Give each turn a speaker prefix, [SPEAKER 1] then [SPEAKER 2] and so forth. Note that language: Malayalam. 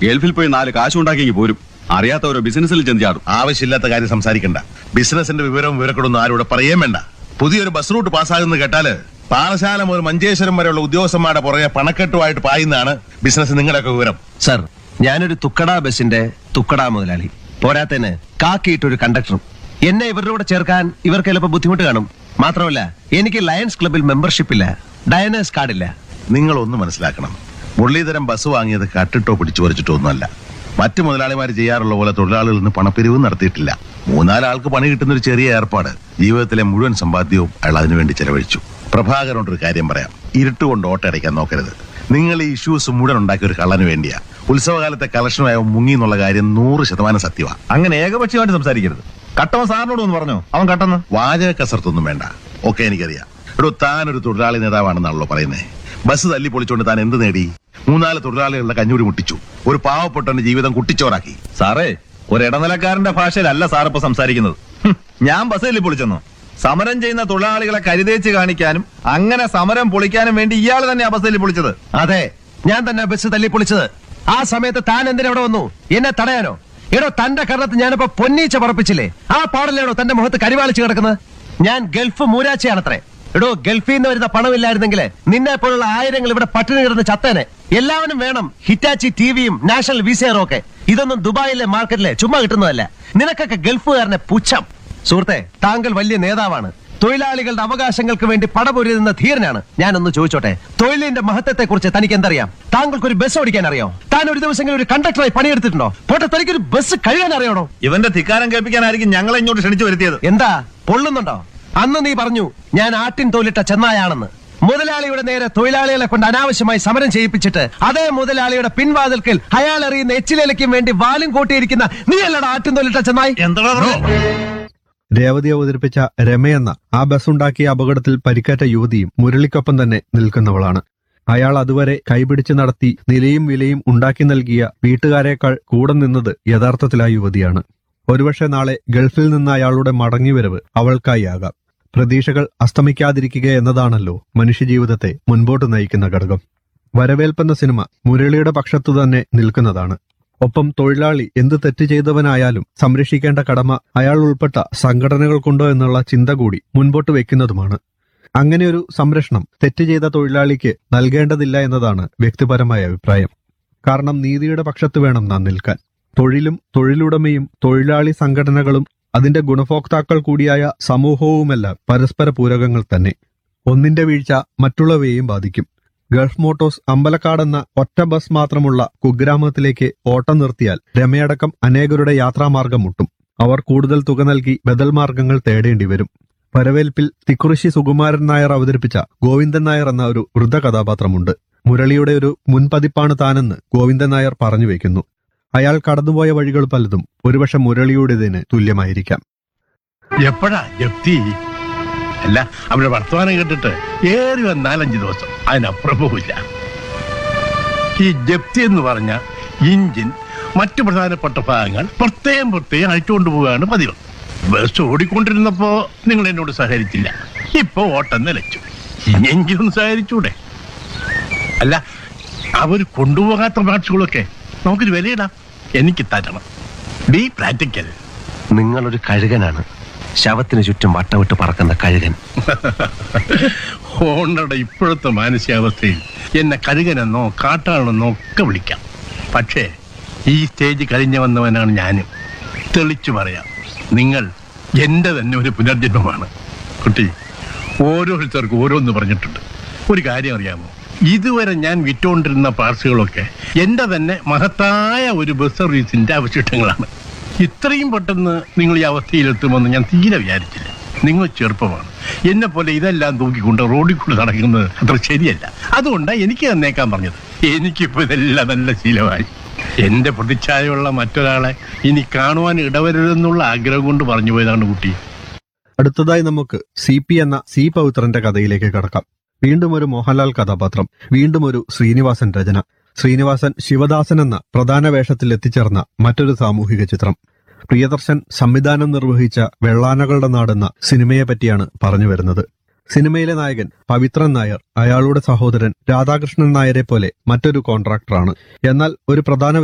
[SPEAKER 1] ഗൾഫിൽ പോയി നാല് കാശുണ്ടാക്കി പോരും അറിയാത്ത ഓരോ ബിസിനസ്സിൽ ചെന്ന് ചാടും
[SPEAKER 2] ആവശ്യമില്ലാത്ത കാര്യം സംസാരിക്കണ്ട ബിസിനസിന്റെ വിവരവും വിവരക്കൊടൊന്നും ആരും ഇവിടെ പറയേം വേണ്ട പുതിയൊരു ബസ് റൂട്ട് പാസ്സാകുന്ന കേട്ടാല് പാറശാല മുതൽ മഞ്ചേശ്വരം വരെയുള്ള ഉദ്യോഗസ്ഥന്മാരുടെ പുറകെ പണക്കെട്ടുമായിട്ട് പായുന്നതാണ് ബിസിനസ് നിങ്ങളുടെയൊക്കെ വിവരം
[SPEAKER 3] സർ ഞാനൊരു തുക്കട ബസിന്റെ തുക്കട മുതലാളി പോരാത്തതിന് കാക്കിയിട്ടൊരു കണ്ടക്ടറും എന്നെ ഇവരുടെ കൂടെ ചേർക്കാൻ ഇവർക്ക് ചിലപ്പോൾ ബുദ്ധിമുട്ട് കാണും മാത്രമല്ല എനിക്ക് ലയൺസ് ക്ലബിൽ മെമ്പർഷിപ്പ് ഇല്ല ഡയനേഴ്സ് കാർഡില്ല
[SPEAKER 2] നിങ്ങൾ ഒന്ന് മനസ്സിലാക്കണം മുരളീധരം ബസ് വാങ്ങിയത് കട്ടിട്ടോ പിടിച്ചു പറിച്ചിട്ടോ ഒന്നുമല്ല മറ്റു മുതലാളിമാർ ചെയ്യാറുള്ള പോലെ തൊഴിലാളികളിൽ നിന്ന് പണപ്പിരിവ് നടത്തിയിട്ടില്ല മൂന്നാലാൾക്ക് പണി കിട്ടുന്ന ഒരു ചെറിയ ഏർപ്പാട് ജീവിതത്തിലെ മുഴുവൻ സമ്പാദ്യവും അയാൾ അതിനുവേണ്ടി ചെലവഴിച്ചു പ്രഭാകരനോട് ഒരു കാര്യം പറയാം ഇരുട്ടുകൊണ്ട് ഓട്ടയടയ്ക്കാൻ നോക്കരുത് നിങ്ങൾ ഈ ഇഷ്യൂസ് മുഴുവൻ ഉണ്ടാക്കിയ ഒരു കള്ളന് വേണ്ടിയാ ഉത്സവകാലത്തെ കളക്ഷനുമായ മുങ്ങി എന്നുള്ള കാര്യം നൂറ് ശതമാനം സത്യമാണ്
[SPEAKER 4] അങ്ങനെ ഏകപക്ഷീയമായിട്ട് സംസാരിക്കരുത് കട്ടവൻ സാറിനോട് ഒന്ന് പറഞ്ഞോ അവൻ കട്ടെന്ന്
[SPEAKER 2] വാചക കസർത്തൊന്നും വേണ്ട ഒക്കെ എനിക്കറിയാം എടോ താൻ ഒരു തൊഴിലാളി നേതാവാണെന്നാണല്ലോ പറയുന്നത് ബസ് തല്ലി പൊളിച്ചുകൊണ്ട് താൻ എന്ത് നേടി മൂന്നാല് തൊഴിലാളികളുടെ കഞ്ഞൂടി മുട്ടിച്ചു ഒരു പാവപ്പെട്ടവന്റെ ജീവിതം കുട്ടിച്ചോറാക്കി
[SPEAKER 4] സാറേ ഒരു ഇടനിലക്കാരന്റെ ഭാഷയിലല്ല സാർ ഇപ്പൊ സംസാരിക്കുന്നത് ഹും, ഞാൻ ബസ്സിൽ പൊളിച്ചെന്നു സമരം ചെയ്യുന്ന തൊഴിലാളികളെ കരുതേച്ച് കാണിക്കാനും അങ്ങനെ സമരം പൊളിക്കാനും വേണ്ടി ഇയാൾ തന്നെ ആ ബസ്സിൽ പൊളിച്ചത്
[SPEAKER 3] അതെ ഞാൻ തന്നെ ബസ് തല്ലിപ്പൊളിച്ചത് ആ സമയത്ത് താൻ എന്തിനാ ഇവിടെ വന്നു എന്നെ തടയാനോ എടോ തന്റെ കരണത്ത് ഞാനിപ്പോ പൊന്നീച്ച പറപ്പിച്ചില്ലേ ആ പാടല്ലേടോ തന്റെ മുഖത്ത് കരിവാളിച്ച് കിടക്കുന്നത് ഞാൻ ഗൾഫ് മൂരാച്ചയാണത്രേ എടോ ഗൾഫിൽ നിന്ന് വരുന്ന പണമില്ലായിരുന്നെങ്കിൽ നിന്നെ പോലുള്ള ആയിരങ്ങൾ ഇവിടെ പട്ടിണി കിടന്ന് ചത്തേനെ എല്ലാവരും വേണം ഹിറ്റാച്ചി ടിവിയും നാഷണൽ വിസയറും ഒക്കെ ഇതൊന്നും ദുബായിലെ മാർക്കറ്റിലെ ചുമ്മാ കിട്ടുന്നതല്ല നിനക്കൊക്കെ ഗൾഫുകാരനെ പുച്ഛം സുഹൃത്തെ താങ്കൾ വലിയ നേതാവാണ് തൊഴിലാളികളുടെ അവകാശങ്ങൾക്ക് വേണ്ടി പടപൊരുതുന്ന ധീരനാണ് ഞാനൊന്ന് ചോദിച്ചോട്ടെ തൊഴിലിന്റെ മഹത്വത്തെ കുറിച്ച് തനിക്ക് എന്തറിയാം താങ്കൾക്ക് ഒരു ബസ് ഓടിക്കാൻ അറിയോ താൻ ഒരു ദിവസങ്ങളിൽ ഒരു കണ്ടക്ടറായി പണിയെടുത്തിട്ടുണ്ടോ പോട്ടെ തനിക്കൊരു ബസ് കഴുകാൻ അറിയണോ
[SPEAKER 4] ഇവന്റെ ധിക്കാരം കേൾപ്പിക്കാനായിരിക്കും ഞങ്ങളെ ഇങ്ങോട്ട് ക്ഷണിച്ചു വരുത്തിയത്
[SPEAKER 3] എന്താ പൊള്ളുന്നുണ്ടോ അന്ന് നീ പറഞ്ഞു ഞാൻ ആട്ടിൻ തോലിട്ട ചെന്നായാണെന്ന് മുതലാളിയുടെ നേരെ തൊഴിലാളികളെ കൊണ്ട് അനാവശ്യമായി സമരം ചെയ്യിപ്പിച്ചിട്ട് അതേ മുതലാളിയുടെ പിൻവാതിൽക്കൽ അയാൾ എറിയുന്ന എച്ചിലേലയ്ക്കും വേണ്ടി വാലും കൂട്ടിയിരിക്കുന്ന നീ അല്ലടാ ആട്ടിൻ തോലിട്ട ചെന്നായി
[SPEAKER 4] എന്താ
[SPEAKER 5] രേവതി അവതരിപ്പിച്ച രമയെന്ന ആ ബസ്സുണ്ടാക്കിയ അപകടത്തിൽ പരിക്കേറ്റ യുവതിയും മുരളിക്കൊപ്പം തന്നെ നിൽക്കുന്നവളാണ് അയാൾ അതുവരെ കൈപിടിച്ച് നടത്തി നിലയും വിലയും ഉണ്ടാക്കി നൽകിയ വീട്ടുകാരേക്കാൾ കൂടെ നിന്നത് യഥാർത്ഥത്തിൽ ആ യുവതിയാണ് ഒരുപക്ഷെ നാളെ ഗൾഫിൽ നിന്ന് അയാളുടെ മടങ്ങിവരവ് അവൾക്കായി ആകാം പ്രതീക്ഷകൾ അസ്തമിക്കാതിരിക്കുക എന്നതാണല്ലോ മനുഷ്യജീവിതത്തെ മുൻപോട്ട് നയിക്കുന്ന ഘടകം വരവേൽപ്പെന്ന സിനിമ മുരളിയുടെ പക്ഷത്തു തന്നെ നിൽക്കുന്നതാണ് ഒപ്പം തൊഴിലാളി എന്ത് തെറ്റ് ചെയ്തവനായാലും സംരക്ഷിക്കേണ്ട കടമ അയാൾ ഉൾപ്പെട്ട സംഘടനകൾക്കുണ്ടോ എന്നുള്ള ചിന്ത കൂടി മുൻപോട്ട് വെക്കുന്നതുമാണ് അങ്ങനെയൊരു സംരക്ഷണം തെറ്റ് ചെയ്ത തൊഴിലാളിക്ക് നൽകേണ്ടതില്ല എന്നതാണ് വ്യക്തിപരമായ അഭിപ്രായം കാരണം നീതിയുടെ പക്ഷത്ത് വേണം നാം നിൽക്കാൻ തൊഴിലും തൊഴിലുടമയും തൊഴിലാളി സംഘടനകളും അതിന്റെ ഗുണഭോക്താക്കൾ കൂടിയായ സമൂഹവുമെല്ലാം പരസ്പര പൂരകങ്ങൾ തന്നെ ഒന്നിന്റെ വീഴ്ച മറ്റുള്ളവയെയും ബാധിക്കും ഗൾഫ് മോട്ടോഴ്സ് അമ്പലക്കാട് എന്ന ഒറ്റ ബസ് മാത്രമുള്ള കുഗ്രാമത്തിലേക്ക് ഓട്ടം നിർത്തിയാൽ രമയടക്കം അനേകരുടെ യാത്രാമാർഗം മുട്ടും അവർ കൂടുതൽ തുക നൽകി ബദൽ മാർഗങ്ങൾ തേടേണ്ടി വരും വരവേൽപ്പിൽ തിക്കുറിശി സുകുമാരൻ നായർ അവതരിപ്പിച്ച ഗോവിന്ദൻ നായർ എന്ന ഒരു വൃദ്ധ കഥാപാത്രമുണ്ട് മുരളിയുടെ ഒരു മുൻപതിപ്പാണ് താനെന്ന് ഗോവിന്ദൻ നായർ പറഞ്ഞു വയ്ക്കുന്നു അയാൾ കടന്നുപോയ വഴികൾ പലതും ഒരുപക്ഷെ മുരളിയുടേതിന് തുല്യമായിരിക്കാം
[SPEAKER 2] എപ്പോഴാ ജപ്തി അല്ല അവരുടെ വർത്തമാനം കേട്ടിട്ട് ഏറി വന്ന നാലഞ്ച് ദിവസം അതിനപ്പുറം പോവില്ല ഈ ജപ്തി എന്ന് പറഞ്ഞ ഇഞ്ചിൻ മറ്റു പ്രധാനപ്പെട്ട ഭാഗങ്ങൾ പ്രത്യേകം പ്രത്യേകം അഴിച്ചുകൊണ്ട് പോവുകയാണ് പതിവ് ബസ് ഓടിക്കൊണ്ടിരുന്നപ്പോ നിങ്ങൾ എന്നോട് സഹകരിച്ചില്ല ഇപ്പൊ ഓട്ടം നിലച്ചു ഇനിയെങ്കിലും സഹകരിച്ചൂടെ അല്ല അവർ കൊണ്ടുപോകാത്ത പാർട്സുകളൊക്കെ നമുക്കൊരു വിലയിടാം എനിക്ക് തരണം ബി പ്രാക്ടിക്കൽ
[SPEAKER 3] നിങ്ങളൊരു കഴുകനാണ് ശവത്തിന് ചുറ്റും വട്ടമിട്ട് പറക്കുന്ന കഴുകൻ
[SPEAKER 2] ഓണറുടെ ഇപ്പോഴത്തെ മാനസികാവസ്ഥയിൽ എന്നെ കഴുകനെന്നോ കാട്ടാണെന്നോ ഒക്കെ വിളിക്കാം പക്ഷേ ഈ സ്റ്റേജ് കഴിഞ്ഞു വന്നവനാണ് ഞാനും തെളിച്ചു പറയാം നിങ്ങൾ എന്റെ തന്നെ ഒരു പുനർജന്മമാണ് കുട്ടി ഓരോരുത്തർക്കും ഓരോന്ന് പറഞ്ഞിട്ടുണ്ട് ഒരു കാര്യം അറിയാമോ ഇതുവരെ ഞാൻ വിറ്റുകൊണ്ടിരുന്ന പാർസുകളൊക്കെ എന്റെ തന്നെ മഹത്തായ ഒരു ബസ് സർവീസിന്റെ അവശിഷ്ടങ്ങളാണ് ഇത്രയും പെട്ടെന്ന് നിങ്ങൾ ഈ അവസ്ഥയിലെത്തുമെന്ന് ഞാൻ തീരെ വിചാരിച്ചില്ല നിങ്ങൾ ചെറുപ്പമാണ് എന്നെ പോലെ ഇതെല്ലാം തൂക്കിക്കൊണ്ട് റോഡിൽ കൂടെ നടക്കുന്നത് അത്ര ശരിയല്ല അതുകൊണ്ടാണ് എനിക്ക് തന്നേക്കാൻ പറഞ്ഞത് എനിക്കിപ്പോ ഇതെല്ലാം നല്ല ശീലമായി എന്റെ പ്രതിച്ഛായയുള്ള മറ്റൊരാളെ ഇനി കാണുവാൻ ഇടവരുതെന്നുള്ള ആഗ്രഹം കൊണ്ട് പറഞ്ഞു പോയതാണ് കുട്ടി
[SPEAKER 5] അടുത്തതായി നമുക്ക് സി പി എന്ന സി പവിത്രന്റെ കഥയിലേക്ക് കടക്കാം വീണ്ടും ഒരു മോഹൻലാൽ കഥാപാത്രം വീണ്ടും ഒരു ശ്രീനിവാസൻ രചന ശ്രീനിവാസൻ ശിവദാസൻ എന്ന പ്രധാന വേഷത്തിൽ എത്തിച്ചേർന്ന മറ്റൊരു സാമൂഹിക ചിത്രം പ്രിയദർശൻ സംവിധാനം നിർവഹിച്ച വെള്ളാനകളുടെ നാടെന്ന സിനിമയെ പറ്റിയാണ് പറഞ്ഞു വരുന്നത് സിനിമയിലെ നായകൻ പവിത്രൻ നായർ അയാളുടെ സഹോദരൻ രാധാകൃഷ്ണൻ നായരെ പോലെ മറ്റൊരു കോൺട്രാക്ടറാണ് എന്നാൽ ഒരു പ്രധാന